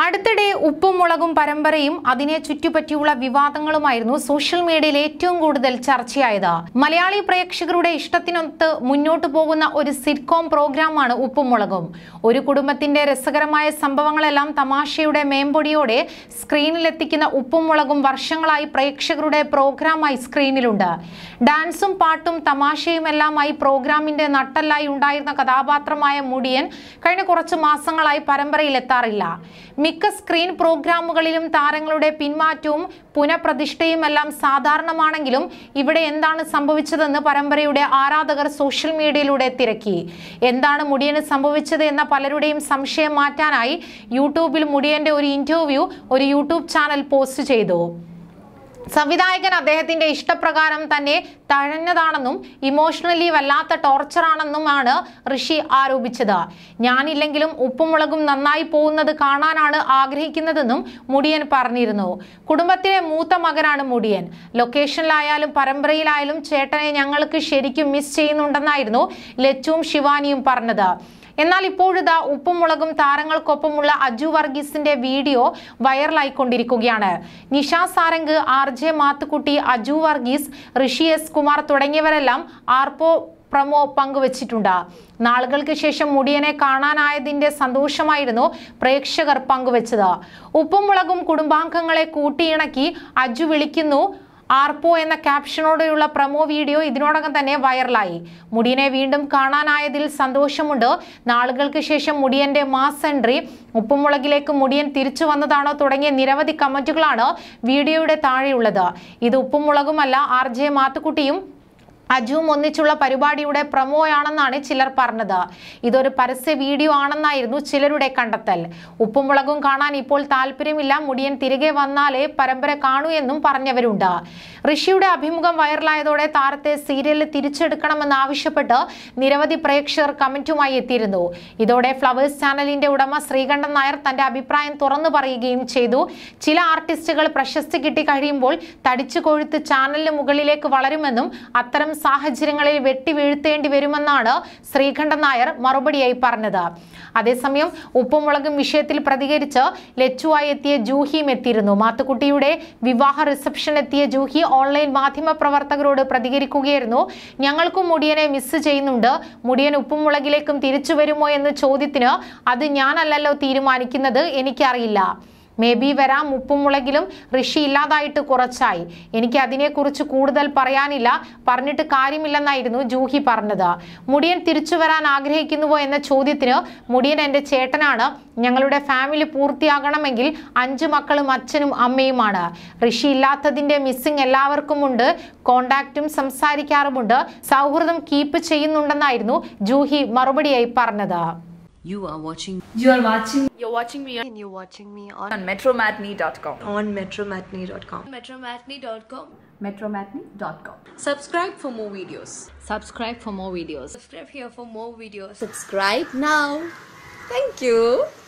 അടുത്തിടെ ഉപ്പും മുളകും പരമ്പരയും അതിനെ ചുറ്റിപ്പറ്റിയുള്ള വിവാദങ്ങളുമായിരുന്നു സോഷ്യൽ മീഡിയയിൽ ഏറ്റവും കൂടുതൽ ചർച്ചയായത് മലയാളി പ്രേക്ഷകരുടെ ഇഷ്ടത്തിനൊത്ത് മുന്നോട്ടു പോകുന്ന ഒരു സിറ്റ്കോം പ്രോഗ്രാമാണ് ഉപ്പും മുളകും ഒരു കുടുംബത്തിന്റെ രസകരമായ സംഭവങ്ങളെല്ലാം തമാശയുടെ മേമ്പൊടിയോടെ സ്ക്രീനിലെത്തിക്കുന്ന ഉപ്പും മുളകും വർഷങ്ങളായി പ്രേക്ഷകരുടെ പ്രോഗ്രാമായി സ്ക്രീനിലുണ്ട് ഡാൻസും പാട്ടും തമാശയും എല്ലാമായി പ്രോഗ്രാമിന്റെ നട്ടല്ലായി ഉണ്ടായിരുന്ന കഥാപാത്രമായ മുടിയൻ കഴിഞ്ഞ കുറച്ച് മാസങ്ങളായി പരമ്പരയിൽ എത്താറില്ല മിക്ക സ്ക്രീൻ പ്രോഗ്രാമുകളിലും താരങ്ങളുടെ പിന്മാറ്റവും പുനഃപ്രതിഷ്ഠയും എല്ലാം സാധാരണമാണെങ്കിലും ഇവിടെ എന്താണ് സംഭവിച്ചതെന്ന് പരമ്പരയുടെ ആരാധകർ സോഷ്യൽ മീഡിയയിലൂടെ തിരക്കി എന്താണ് മുടിയന് സംഭവിച്ചത് എന്ന പലരുടെയും സംശയം മാറ്റാനായി യൂട്യൂബിൽ മുടിയന്റെ ഒരു ഇന്റർവ്യൂ ഒരു യൂട്യൂബ് ചാനൽ പോസ്റ്റ് ചെയ്തു സംവിധായകൻ അദ്ദേഹത്തിന്റെ ഇഷ്ടപ്രകാരം തന്നെ തഴഞ്ഞതാണെന്നും ഇമോഷണലി വല്ലാത്ത ടോർച്ചറാണെന്നുമാണ് ഋഷി ആരോപിച്ചത് ഞാനില്ലെങ്കിലും ഉപ്പും മുളകും നന്നായി പോകുന്നത് കാണാനാണ് ആഗ്രഹിക്കുന്നതെന്നും മുടിയൻ പറഞ്ഞിരുന്നു കുടുംബത്തിലെ മൂത്ത മകനാണ് മുടിയൻ ലൊക്കേഷനിലായാലും പരമ്പരയിലായാലും ചേട്ടനെ ഞങ്ങൾക്ക് ശരിക്കും മിസ് ചെയ്യുന്നുണ്ടെന്നായിരുന്നു ലച്ചുവും ശിവാനിയും പറഞ്ഞത് എന്നാൽ ഇപ്പോഴിതാ ഉപ്പും മുളകും താരങ്ങൾക്കൊപ്പമുള്ള അജു വർഗീസിന്റെ വീഡിയോ വൈറലായിക്കൊണ്ടിരിക്കുകയാണ് Nisha Sarang R J Mathukutty Aju Varghese Rishi S Kumar തുടങ്ങിയവരെല്ലാം ആർപ്പോ പ്രമോ പങ്കുവച്ചിട്ടുണ്ട് നാളുകൾക്ക് ശേഷം മുടിയനെ കാണാനായതിന്റെ സന്തോഷമായിരുന്നു പ്രേക്ഷകർ പങ്കുവച്ചത് ഉപ്പും മുളകും കുടുംബാംഗങ്ങളെ കൂട്ടിയിണക്കി അജു വിളിക്കുന്നു ആർപ്പോ എന്ന ക്യാപ്ഷനോടെയുള്ള പ്രമോ വീഡിയോ ഇതിനോടകം തന്നെ വൈറലായി മുടിയനെ വീണ്ടും കാണാനായതിൽ സന്തോഷമുണ്ട് നാളുകൾക്ക് ശേഷം മുടിയന്റെ മാസ് എൻട്രി ഉപ്പുമുളകിലേക്ക് മുടിയൻ തിരിച്ചു വന്നതാണോ തുടങ്ങിയ നിരവധി കമന്റുകളാണ് വീഡിയോയുടെ താഴെയുള്ളത് ഇത് ഉപ്പുമുളകുമല്ല ആർ ജെ മാത്തുക്കുട്ടിയും അജുവും ഒന്നിച്ചുള്ള പരിപാടിയുടെ പ്രമോയാണെന്നാണ് ചിലർ പറഞ്ഞത് ഇതൊരു പരസ്യ വീഡിയോ ആണെന്നായിരുന്നു ചിലരുടെ കണ്ടെത്തൽ ഉപ്പും മുളകും കാണാൻ ഇപ്പോൾ താല്പര്യമില്ല മുടിയൻ തിരികെ വന്നാലേ പരമ്പര കാണൂ എന്നും പറഞ്ഞവരുണ്ട് ഋഷിയുടെ അഭിമുഖം വൈറലായതോടെ താരത്തെ സീരിയലിൽ തിരിച്ചെടുക്കണമെന്ന് ആവശ്യപ്പെട്ട് നിരവധി പ്രേക്ഷകർ കമന്റുമായി എത്തിയിരുന്നു ഇതോടെ ഫ്ലവേഴ്സ് ചാനലിന്റെ ഉടമ ശ്രീകണ്ഠൻ നായർ തന്റെ അഭിപ്രായം തുറന്നു പറയുകയും ചെയ്തു ചില ആർട്ടിസ്റ്റുകൾ പ്രശസ്തി കിട്ടി കഴിയുമ്പോൾ തടിച്ചു കൊഴുത്ത് ചാനലിന് മുകളിലേക്ക് വളരുമെന്നും അത്തരം സാഹചര്യങ്ങളിൽ വെട്ടി വീഴ്ത്തേണ്ടി വരുമെന്നാണ് ശ്രീകണ്ഠൻ നായർ മറുപടിയായി പറഞ്ഞത് അതേസമയം ഉപ്പും മുളകും വിഷയത്തിൽ പ്രതികരിച്ച് ലച്ചുവായി എത്തിയ ജൂഹിയും എത്തിയിരുന്നു മാത്തുക്കുട്ടിയുടെ വിവാഹ റിസപ്ഷൻ എത്തിയ ജൂഹി ഓൺലൈൻ മാധ്യമ പ്രവർത്തകരോട് പ്രതികരിക്കുകയായിരുന്നു ഞങ്ങൾക്കും മുടിയനെ മിസ് ചെയ്യുന്നുണ്ട് മുടിയൻ ഉപ്പും മുളകിലേക്കും തിരിച്ചു വരുമോ എന്ന ചോദ്യത്തിന് അത് ഞാനല്ലല്ലോ തീരുമാനിക്കുന്നത് എനിക്കറിയില്ല മേ ബി വരാം ഉപ്പും മുളകിലും ഋഷി ഇല്ലാതായിട്ട് കുറച്ചായി എനിക്ക് അതിനെക്കുറിച്ച് കൂടുതൽ പറയാനില്ല പറഞ്ഞിട്ട് കാര്യമില്ലെന്നായിരുന്നു ജൂഹി പറഞ്ഞത് മുടിയൻ തിരിച്ചു വരാൻ ആഗ്രഹിക്കുന്നുവോ എന്ന ചോദ്യത്തിന് മുടിയൻ എൻ്റെ ചേട്ടനാണ് ഞങ്ങളുടെ ഫാമിലി പൂർത്തിയാകണമെങ്കിൽ അഞ്ചു മക്കളും അച്ഛനും അമ്മയുമാണ് ഋഷി ഇല്ലാത്തതിൻ്റെ മിസ്സിംഗ് എല്ലാവർക്കും ഉണ്ട് കോണ്ടാക്റ്റും സംസാരിക്കാറുമുണ്ട് സൗഹൃദം കീപ്പ് ചെയ്യുന്നുണ്ടെന്നായിരുന്നു ജൂഹി മറുപടിയായി പറഞ്ഞത് You are watching You are watching You're watching me on, and you're watching me on, on metromatney.com. on metromatney.com. metromatney.com. Metromatney.com. Subscribe for more videos. subscribe for more videos Subscribe here for more videos. Subscribe now. Thank you.